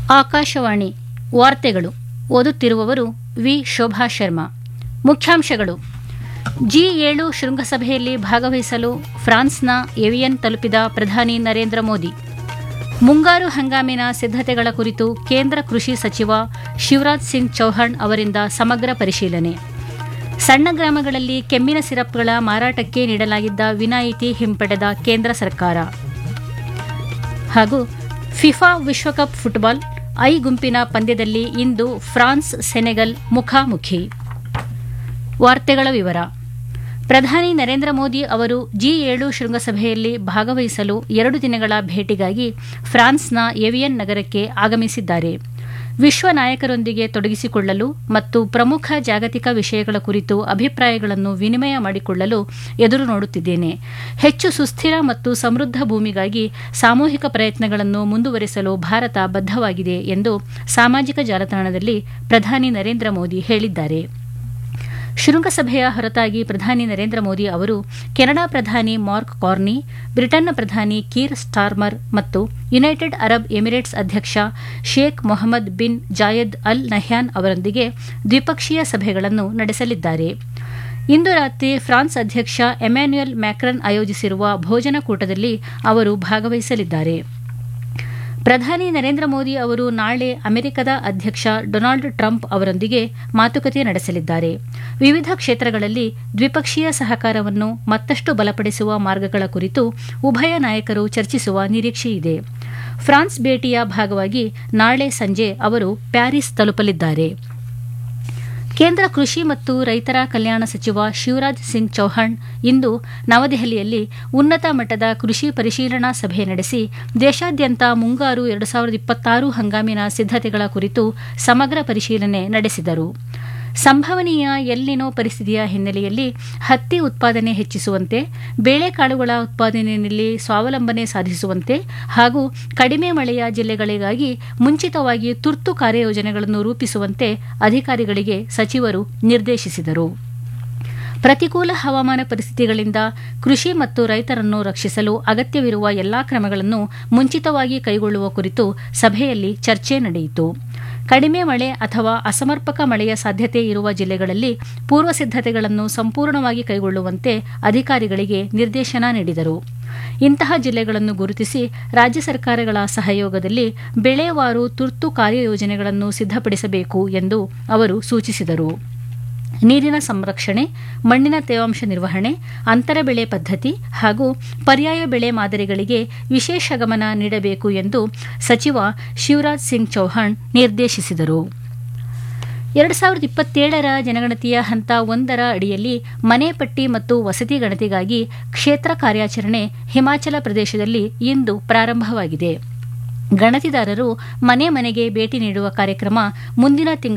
ಆಕಾಶವಾಣಿ ವಾರ್ತೆಗಳು ಓದುತ್ತಿರುವವರು ವಿ ಶೋಭಾ ಶರ್ಮಾ ಮುಖ್ಯಾಂಶಗಳು ಜಿ ಏಳು ಶೃಂಗಸಭೆಯಲ್ಲಿ ಭಾಗವಹಿಸಲು ಫ್ರಾನ್ಸ್ನ ಎವಿಯನ್ ತಲುಪಿದ ಪ್ರಧಾನಿ ನರೇಂದ್ರ ಮೋದಿ ಮುಂಗಾರು ಹಂಗಾಮಿನ ಸಿದ್ಧತೆಗಳ ಕುರಿತು ಕೇಂದ್ರ ಕೃಷಿ ಸಚಿವ ಶಿವರಾಜ್ ಸಿಂಗ್ ಚೌಹಾಣ್ ಅವರಿಂದ ಸಮಗ್ರ ಪರಿಶೀಲನೆ ಸಣ್ಣ ಗ್ರಾಮಗಳಲ್ಲಿ ಕೆಮ್ಮಿನ ಸಿರಪ್ಗಳ ಮಾರಾಟಕ್ಕೆ ನೀಡಲಾಗಿದ್ದ ವಿನಾಯಿತಿ ಹಿಂಪಡೆದ ಕೇಂದ್ರ ಸರ್ಕಾರ ಹಾಗೂ ಫಿಫಾ ವಿಶ್ವಕಪ್ ಫುಟ್ಬಾಲ್ ಐ ಗುಂಪಿನ ಪಂದ್ಯದಲ್ಲಿ ಇಂದು ಫ್ರಾನ್ಸ್ ಸೆನೆಗಲ್ ಮುಖಾಮುಖಿ ವಾರ್ತೆಗಳ ವಿವರ ಪ್ರಧಾನಿ ನರೇಂದ್ರ ಮೋದಿ ಅವರು ಜಿ ಏಳು ಶೃಂಗಸಭೆಯಲ್ಲಿ ಭಾಗವಹಿಸಲು ಎರಡು ದಿನಗಳ ಭೇಟಿಗಾಗಿ ಫ್ರಾನ್ಸ್ನ ಎವಿಯನ್ ನಗರಕ್ಕೆ ಆಗಮಿಸಿದ್ದಾರೆ ವಿಶ್ವ ನಾಯಕರೊಂದಿಗೆ ತೊಡಗಿಸಿಕೊಳ್ಳಲು ಮತ್ತು ಪ್ರಮುಖ ಜಾಗತಿಕ ವಿಷಯಗಳ ಕುರಿತು ಅಭಿಪ್ರಾಯಗಳನ್ನು ವಿನಿಮಯ ಮಾಡಿಕೊಳ್ಳಲು ಎದುರು ನೋಡುತ್ತಿದ್ದೇನೆ ಹೆಚ್ಚು ಸುಸ್ಥಿರ ಮತ್ತು ಸಮೃದ್ಧ ಭೂಮಿಗಾಗಿ ಸಾಮೂಹಿಕ ಪ್ರಯತ್ನಗಳನ್ನು ಮುಂದುವರೆಸಲು ಭಾರತ ಬದ್ಧವಾಗಿದೆ ಎಂದು ಸಾಮಾಜಿಕ ಜಾಲತಾಣದಲ್ಲಿ ಪ್ರಧಾನಿ ನರೇಂದ್ರ ಮೋದಿ ಹೇಳಿದ್ದಾರೆ ಶೃಂಗಸಭೆಯ ಹೊರತಾಗಿ ಪ್ರಧಾನಿ ನರೇಂದ್ರ ಮೋದಿ ಅವರು ಕೆನಡಾ ಪ್ರಧಾನಿ ಮಾರ್ಕ್ ಕಾರ್ನಿ ಬ್ರಿಟನ್ನ ಪ್ರಧಾನಿ ಕೀರ್ ಸ್ಟಾರ್ಮರ್ ಮತ್ತು ಯುನೈಟೆಡ್ ಅರಬ್ ಎಮಿರೇಟ್ಸ್ ಅಧ್ಯಕ್ಷ Sheikh Mohammed bin Zayed Al Nahyan ಅವರೊಂದಿಗೆ ದ್ವಿಪಕ್ಷೀಯ ಸಭೆಗಳನ್ನು ನಡೆಸಲಿದ್ದಾರೆ ಇಂದು ರಾತ್ರಿ ಫ್ರಾನ್ಸ್ ಅಧ್ಯಕ್ಷ ಎಮ್ಯಾನ್ಯುಯಲ್ ಮ್ಯಾಕ್ರನ್ ಆಯೋಜಿಸಿರುವ ಭೋಜನ ಕೂಟದಲ್ಲಿ ಅವರು ಭಾಗವಹಿಸಲಿದ್ದಾರೆ ಪ್ರಧಾನಿ ನರೇಂದ್ರ ಮೋದಿ ಅವರು ನಾಳೆ ಅಮೆರಿಕದ ಅಧ್ಯಕ್ಷ ಡೊನಾಲ್ಡ್ ಟ್ರಂಪ್ ಅವರೊಂದಿಗೆ ಮಾತುಕತೆ ನಡೆಸಲಿದ್ದಾರೆ ವಿವಿಧ ಕ್ಷೇತ್ರಗಳಲ್ಲಿ ದ್ವಿಪಕ್ಷೀಯ ಸಹಕಾರವನ್ನು ಮತ್ತಷ್ಟು ಬಲಪಡಿಸುವ ಮಾರ್ಗಗಳ ಕುರಿತು ಉಭಯ ನಾಯಕರು ಚರ್ಚಿಸುವ ನಿರೀಕ್ಷೆಯಿದೆ ಫ್ರಾನ್ಸ್ ಭೇಟಿಯ ಭಾಗವಾಗಿ ನಾಳೆ ಸಂಜೆ ಅವರು ಪ್ಯಾರಿಸ್ ತಲುಪಲಿದ್ದಾರೆ ಕೇಂದ್ರ ಕೃಷಿ ಮತ್ತು ರೈತರ ಕಲ್ಯಾಣ ಸಚಿವ ಶಿವರಾಜ್ ಸಿಂಗ್ ಚೌಹಾಣ್ ಇಂದು ನವದೆಹಲಿಯಲ್ಲಿ ಉನ್ನತ ಮಟ್ಟದ ಕೃಷಿ ಪರಿಶೀಲನಾ ಸಭೆ ನಡೆಸಿ ದೇಶಾದ್ಯಂತ ಮುಂಗಾರು ಎರಡು ಸಾವಿರದ ಇಪ್ಪತ್ತಾರು ಹಂಗಾಮಿನ ಸಿದ್ಧತೆಗಳ ಕುರಿತು ಸಮಗ್ರ ಪರಿಶೀಲನೆ ನಡೆಸಿದರು ಸಂಭವನೀಯ ಎಲ್ಲಿನೋ ಪರಿಸ್ಥಿತಿಯ ಹಿನ್ನೆಲೆಯಲ್ಲಿ ಹತ್ತಿ ಉತ್ಪಾದನೆ ಹೆಚ್ಚಿಸುವಂತೆ ಬೇಳೆಕಾಳುಗಳ ಉತ್ಪಾದನೆಯಲ್ಲಿ ಸ್ವಾವಲಂಬನೆ ಸಾಧಿಸುವಂತೆ ಹಾಗೂ ಕಡಿಮೆ ಮಳೆಯ ಜಿಲ್ಲೆಗಳಿಗಾಗಿ ಮುಂಚಿತವಾಗಿ ತುರ್ತು ಕಾರ್ಯಯೋಜನೆಗಳನ್ನು ರೂಪಿಸುವಂತೆ ಅಧಿಕಾರಿಗಳಿಗೆ ಸಚಿವರು ನಿರ್ದೇಶಿಸಿದರು ಪ್ರತಿಕೂಲ ಹವಾಮಾನ ಪರಿಸ್ಥಿತಿಗಳಿಂದ ಕೃಷಿ ಮತ್ತು ರೈತರನ್ನು ರಕ್ಷಿಸಲು ಅಗತ್ಯವಿರುವ ಎಲ್ಲಾ ಕ್ರಮಗಳನ್ನು ಮುಂಚಿತವಾಗಿ ಕೈಗೊಳ್ಳುವ ಕುರಿತು ಸಭೆಯಲ್ಲಿ ಚರ್ಚೆ ನಡೆಯಿತು ಕಡಿಮೆ ಮಳೆ ಅಥವಾ ಅಸಮರ್ಪಕ ಮಳೆಯ ಸಾಧ್ಯತೆ ಇರುವ ಜಿಲ್ಲೆಗಳಲ್ಲಿ ಪೂರ್ವ ಸಿದ್ಧತೆಗಳನ್ನು ಸಂಪೂರ್ಣವಾಗಿ ಕೈಗೊಳ್ಳುವಂತೆ ಅಧಿಕಾರಿಗಳಿಗೆ ನಿರ್ದೇಶನ ನೀಡಿದರು ಇಂತಹ ಜಿಲ್ಲೆಗಳನ್ನು ಗುರುತಿಸಿ ರಾಜ್ಯ ಸರ್ಕಾರಗಳ ಸಹಯೋಗದಲ್ಲಿ ಬೆಳೆವಾರು ತುರ್ತು ಕಾರ್ಯಯೋಜನೆಗಳನ್ನು ಸಿದ್ಧಪಡಿಸಬೇಕು ಎಂದು ಅವರು ಸೂಚಿಸಿದರು ನೀರಿನ ಸಂರಕ್ಷಣೆ ಮಣ್ಣಿನ ತೇವಾಂಶ ನಿರ್ವಹಣೆ ಅಂತರ ಬೆಳೆ ಪದ್ಧತಿ ಹಾಗೂ ಪರ್ಯಾಯ ಬೆಳೆ ಮಾದರಿಗಳಿಗೆ ವಿಶೇಷ ಗಮನ ನೀಡಬೇಕು ಎಂದು ಸಚಿವ ಶಿವರಾಜ್ ಸಿಂಗ್ ಚೌಹಾಣ್ ನಿರ್ದೇಶಿಸಿದರು ಎರಡು ಸಾವಿರದ ಇಪ್ಪತ್ತೇಳರ ಜನಗಣತಿಯ ಹಂತ ಒಂದರ ಅಡಿಯಲ್ಲಿ ಮನೆ ಪಟ್ಟಿ ಮತ್ತು ವಸತಿ ಗಣತಿಗಾಗಿ ಕ್ಷೇತ್ರ ಕಾರ್ಯಾಚರಣೆ ಹಿಮಾಚಲ ಪ್ರದೇಶದಲ್ಲಿ ಇಂದು ಪ್ರಾರಂಭವಾಗಿದೆ ಗಣತಿದಾರರು ಮನೆ ಮನೆಗೆ ಭೇಟಿ ನೀಡುವ ಕಾರ್ಯಕ್ರಮ ಮುಂದಿನ ತಿಂಗಳ